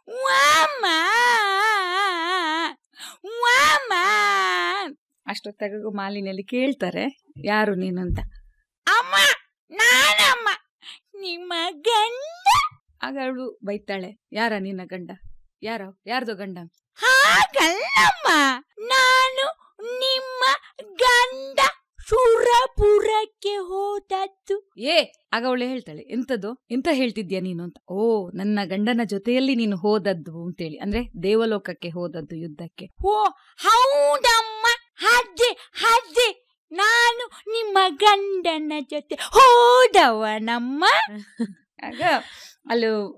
ವಾಮ ವಾಮ ಅಷ್ಟೊತ್ತಾಗ ಮಾಲಿನಲ್ಲಿ ಕೇಳ್ತಾರೆ ಯಾರು ನೀನು ಅಂತ ಅಮ್ಮ ನಾನಮ್ಮ ನಿಮ್ಮ ಗಂಡ ಆಗ ಅವಳು ಬೈತಾಳೆ ಯಾರ ನಿನ್ನ ಗಂಡ ಯಾರ ಯಾರ್ದು ಗಂಡ ಹಾಗಲ್ಲಮ್ಮ ನಾನು ನಿಮ್ಮ ಗಂಡ ಸುರಪುರಕ್ಕೆ ಹೋದದ್ದು ಏ ಆಗ ಅವಳು ಹೇಳ್ತಾಳೆ ಎಂತದು ಎಂತ ಹೇಳ್ತಿದ್ಯಾ ನೀನು ಅಂತ ಓ ನನ್ನ ಗಂಡನ ಜೊತೆಯಲ್ಲಿ ನೀನು ಹೋದದ್ದು ಅಂತೇಳಿ ಅಂದ್ರೆ ದೇವಲೋಕಕ್ಕೆ ಹೋದದ್ದು ಯುದ್ಧಕ್ಕೆ ಓ ಹೌದಮ್ಮ ಅದೇ ಅದೇ ನಾನು ನಿಮ್ಮ ಗಂಡನ ಜೊತೆ ಹೋದವನಮ್ಮ ಆಗ ಅಲ್ಲಿ